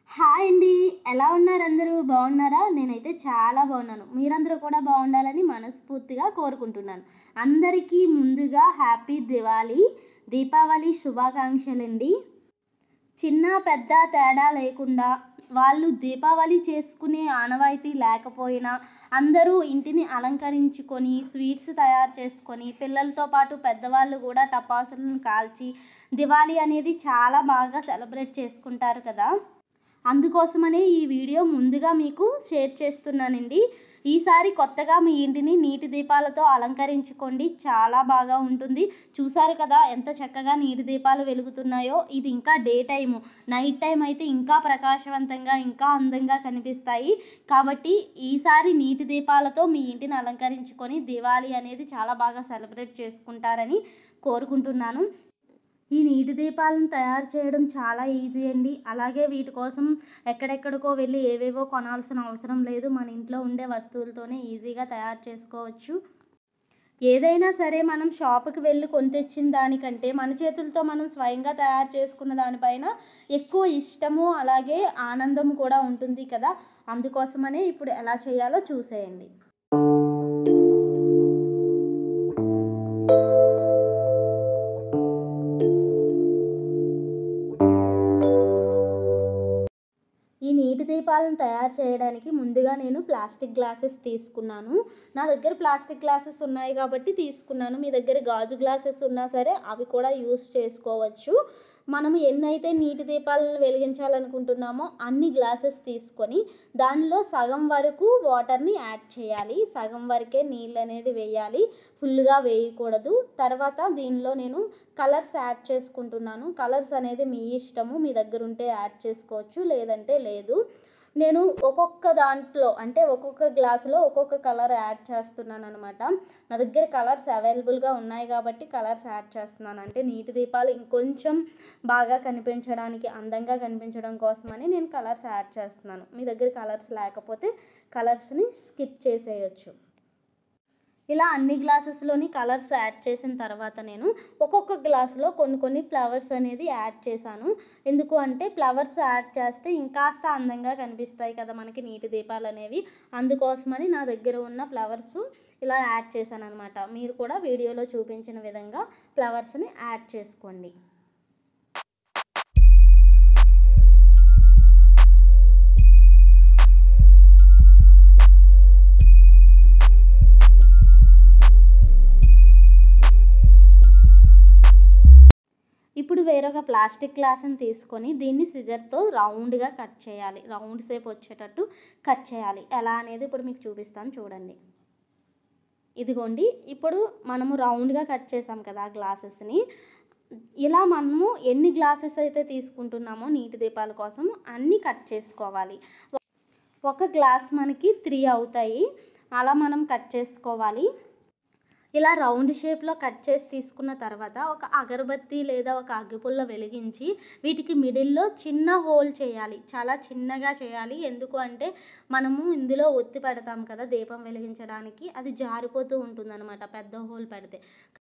hi అండి ఎలా ఉన్నారు అందరూ బాగున్నారా నేనైతే చాలా బాగున్నాను మీరందరూ కూడా బాగుండాలని మనస్ఫూర్తిగా కోరుకుంటున్నాను అందరికీ ముందుగా హ్యాపీ దివాళీ దీపావళి శుభాకాంక్షలండి చిన్న పెద్ద తేడా లేకుండా వాళ్ళు దీపావళి చేసుకునే ఆనవాయితీ లేకపోయినా అందరూ ఇంటిని అలంకరించుకొని స్వీట్స్ తయారు చేసుకొని పిల్లలతో పాటు పెద్దవాళ్ళు కూడా టపాసులను కాల్చి దివాళీ అనేది చాలా బాగా సెలబ్రేట్ చేసుకుంటారు కదా అందుకోసమనే ఈ వీడియో ముందుగా మీకు షేర్ చేస్తున్నానండి ఈసారి కొత్తగా మీ ఇంటిని నీటి దీపాలతో అలంకరించుకోండి చాలా బాగా ఉంటుంది చూసారు కదా ఎంత చక్కగా నీటి దీపాలు వెలుగుతున్నాయో ఇది ఇంకా డే టైము నైట్ టైం అయితే ఇంకా ప్రకాశవంతంగా ఇంకా అందంగా కనిపిస్తాయి కాబట్టి ఈసారి నీటి దీపాలతో మీ ఇంటిని అలంకరించుకొని దివాళీ అనేది చాలా బాగా సెలబ్రేట్ చేసుకుంటారని కోరుకుంటున్నాను ఈ నీటి దీపాలను తయారు చేయడం చాలా ఈజీ అండి అలాగే వీటి కోసం ఎక్కడెక్కడికో వెళ్ళి ఏవేవో కొనాల్సిన అవసరం లేదు మన ఇంట్లో ఉండే వస్తువులతోనే ఈజీగా తయారు చేసుకోవచ్చు ఏదైనా సరే మనం షాపుకి వెళ్ళి కొని తెచ్చిన దానికంటే మన చేతులతో మనం స్వయంగా తయారు చేసుకున్న దానిపైన ఎక్కువ ఇష్టము అలాగే ఆనందం కూడా ఉంటుంది కదా అందుకోసమనే ఇప్పుడు ఎలా చేయాలో చూసేయండి ఈ నీటి దీపాలను తయారు చేయడానికి ముందుగా నేను ప్లాస్టిక్ గ్లాసెస్ తీసుకున్నాను నా దగ్గర ప్లాస్టిక్ గ్లాసెస్ ఉన్నాయి కాబట్టి తీసుకున్నాను మీ దగ్గర గాజు గ్లాసెస్ ఉన్నా సరే అవి కూడా యూస్ చేసుకోవచ్చు మనం ఎన్నైతే నీటి దీపాలను వెలిగించాలనుకుంటున్నామో అన్ని గ్లాసెస్ తీసుకొని దానిలో సగం వరకు వాటర్ని యాడ్ చేయాలి సగం వరకే నీళ్ళు అనేది వేయాలి ఫుల్గా వేయకూడదు తర్వాత దీనిలో నేను కలర్స్ యాడ్ చేసుకుంటున్నాను కలర్స్ అనేది మీ ఇష్టము మీ దగ్గర ఉంటే యాడ్ చేసుకోవచ్చు లేదంటే లేదు నేను ఒక్కొక్క దాంట్లో అంటే ఒక్కొక్క గ్లాసులో ఒక్కొక్క కలర్ యాడ్ చేస్తున్నాను అనమాట నా దగ్గర కలర్స్ అవైలబుల్గా ఉన్నాయి కాబట్టి కలర్స్ యాడ్ చేస్తున్నాను అంటే నీటి దీపాలు ఇంకొంచెం బాగా కనిపించడానికి అందంగా కనిపించడం కోసమని నేను కలర్స్ యాడ్ చేస్తున్నాను మీ దగ్గర కలర్స్ లేకపోతే కలర్స్ని స్కిప్ చేసేయచ్చు ఇలా అన్ని గ్లాసెస్లోని కలర్స్ యాడ్ చేసిన తర్వాత నేను ఒక్కొక్క గ్లాసులో కొన్ని కొన్ని ఫ్లవర్స్ అనేది యాడ్ చేశాను ఎందుకు అంటే ఫ్లవర్స్ యాడ్ చేస్తే ఇంకాస్త అందంగా కనిపిస్తాయి కదా మనకి నీటి దీపాలు అనేవి అందుకోసమని నా దగ్గర ఉన్న ఫ్లవర్స్ ఇలా యాడ్ చేశాను అనమాట మీరు కూడా వీడియోలో చూపించిన విధంగా ఫ్లవర్స్ని యాడ్ చేసుకోండి ఇప్పుడు వేరొక ప్లాస్టిక్ గ్లాస్ని తీసుకొని దీన్ని సిజర్తో రౌండ్గా కట్ చేయాలి రౌండ్ షేప్ వచ్చేటట్టు కట్ చేయాలి ఎలా అనేది ఇప్పుడు మీకు చూపిస్తాను చూడండి ఇదిగోండి ఇప్పుడు మనము రౌండ్గా కట్ చేసాం కదా ఆ గ్లాసెస్ని ఇలా మనము ఎన్ని గ్లాసెస్ అయితే తీసుకుంటున్నామో నీటి దీపాల కోసం అన్నీ కట్ చేసుకోవాలి ఒక గ్లాస్ మనకి త్రీ అవుతాయి అలా మనం కట్ చేసుకోవాలి ఇలా రౌండ్ షేప్లో కట్ చేసి తీసుకున్న తర్వాత ఒక అగరబత్తి లేదా ఒక అగ్గిపుల్ల వెలిగించి వీటికి మిడిల్లో చిన్న హోల్ చేయాలి చాలా చిన్నగా చేయాలి ఎందుకు అంటే మనము ఇందులో ఒత్తి పెడతాం కదా దీపం వెలిగించడానికి అది జారిపోతూ ఉంటుందన్నమాట పెద్ద హోల్ పెడితే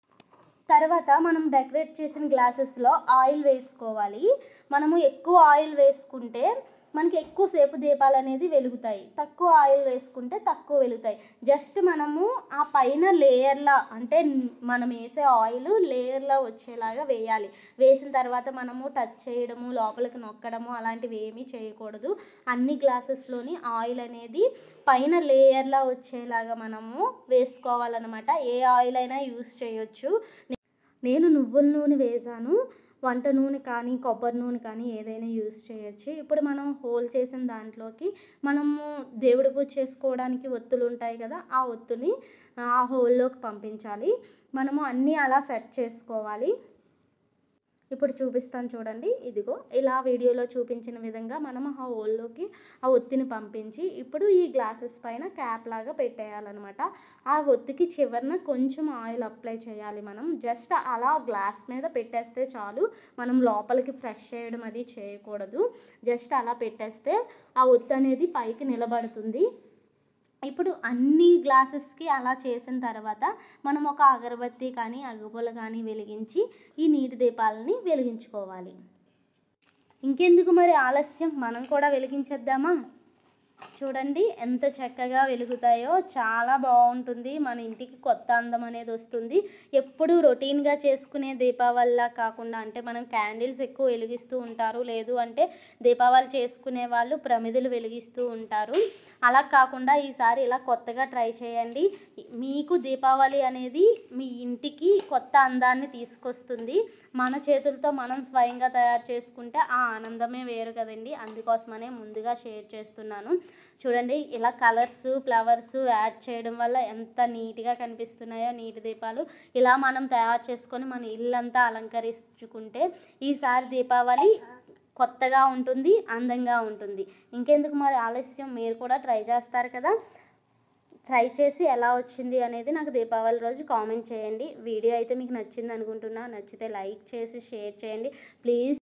తర్వాత మనం డెకరేట్ చేసిన గ్లాసెస్లో ఆయిల్ వేసుకోవాలి మనము ఎక్కువ ఆయిల్ వేసుకుంటే మనకి ఎక్కువసేపు దీపాలు అనేది వెలుగుతాయి తక్కువ ఆయిల్ వేసుకుంటే తక్కువ వెలుగుతాయి జస్ట్ మనము ఆ పైన లేయర్లా అంటే మనం వేసే ఆయిల్ లేయర్లా వచ్చేలాగా వేయాలి వేసిన తర్వాత మనము టచ్ చేయడము లోపలికి నొక్కడము అలాంటివి ఏమీ చేయకూడదు అన్ని గ్లాసెస్లోని ఆయిల్ అనేది పైన లేయర్లా వచ్చేలాగా మనము వేసుకోవాలన్నమాట ఏ ఆయిల్ అయినా యూస్ చేయొచ్చు నేను నువ్వుల నూనె వేసాను వంట నూనె కానీ కొబ్బరి నూనె కానీ ఏదైనా యూస్ చేయొచ్చు ఇప్పుడు మనం హోల్ చేసిన దాంట్లోకి మనము దేవుడి పూజ చేసుకోవడానికి ఒత్తులు ఉంటాయి కదా ఆ ఒత్తుని ఆ హోల్లోకి పంపించాలి మనము అన్నీ అలా సెట్ చేసుకోవాలి ఇప్పుడు చూపిస్తాను చూడండి ఇదిగో ఇలా వీడియోలో చూపించిన విధంగా మనం ఆ హోల్లోకి ఆ ఒత్తిని పంపించి ఇప్పుడు ఈ గ్లాసెస్ పైన క్యాప్ లాగా పెట్టేయాలన్నమాట ఆ ఒత్తికి చివరన కొంచెం ఆయిల్ అప్లై చేయాలి మనం జస్ట్ అలా గ్లాస్ మీద పెట్టేస్తే చాలు మనం లోపలికి ఫ్రెష్ చేయడం అది చేయకూడదు జస్ట్ అలా పెట్టేస్తే ఆ ఒత్తి అనేది పైకి నిలబడుతుంది ఇప్పుడు అన్ని గ్లాసెస్కి అలా చేసిన తర్వాత మనం ఒక అగరబత్తి కానీ అగ్గిపుల్ల కానీ వెలిగించి ఈ నీటి దీపాలని వెలిగించుకోవాలి ఇంకెందుకు మరి ఆలస్యం మనం కూడా వెలిగించేద్దామా చూడండి ఎంత చక్కగా వెలుగుతాయో చాలా బాగుంటుంది మన ఇంటికి కొత్త అందం అనేది వస్తుంది ఎప్పుడు రొటీన్గా చేసుకునే దీపావళిలా కాకుండా అంటే మనం క్యాండిల్స్ ఎక్కువ వెలిగిస్తూ ఉంటారు లేదు అంటే దీపావళి చేసుకునే వాళ్ళు ప్రమిదలు వెలిగిస్తూ ఉంటారు అలా కాకుండా ఈసారి ఇలా కొత్తగా ట్రై చేయండి మీకు దీపావళి అనేది మీ ఇంటికి కొత్త అందాన్ని తీసుకొస్తుంది మన చేతులతో మనం స్వయంగా తయారు చేసుకుంటే ఆ ఆనందమే వేరు కదండి అందుకోసమనే ముందుగా షేర్ చేస్తున్నాను చూడండి ఇలా కలర్స్ ఫ్లవర్స్ యాడ్ చేయడం వల్ల ఎంత నీట్గా కనిపిస్తున్నాయో నీటి దీపాలు ఇలా మనం తయారు చేసుకొని మన ఇల్లంతా అలంకరించుకుంటే ఈసారి దీపావళి కొత్తగా ఉంటుంది అందంగా ఉంటుంది ఇంకెందుకు మరి ఆలస్యం మీరు కూడా ట్రై చేస్తారు కదా ట్రై చేసి ఎలా వచ్చింది అనేది నాకు దీపావళి రోజు కామెంట్ చేయండి వీడియో అయితే మీకు నచ్చింది అనుకుంటున్నా నచ్చితే లైక్ చేసి షేర్ చేయండి ప్లీజ్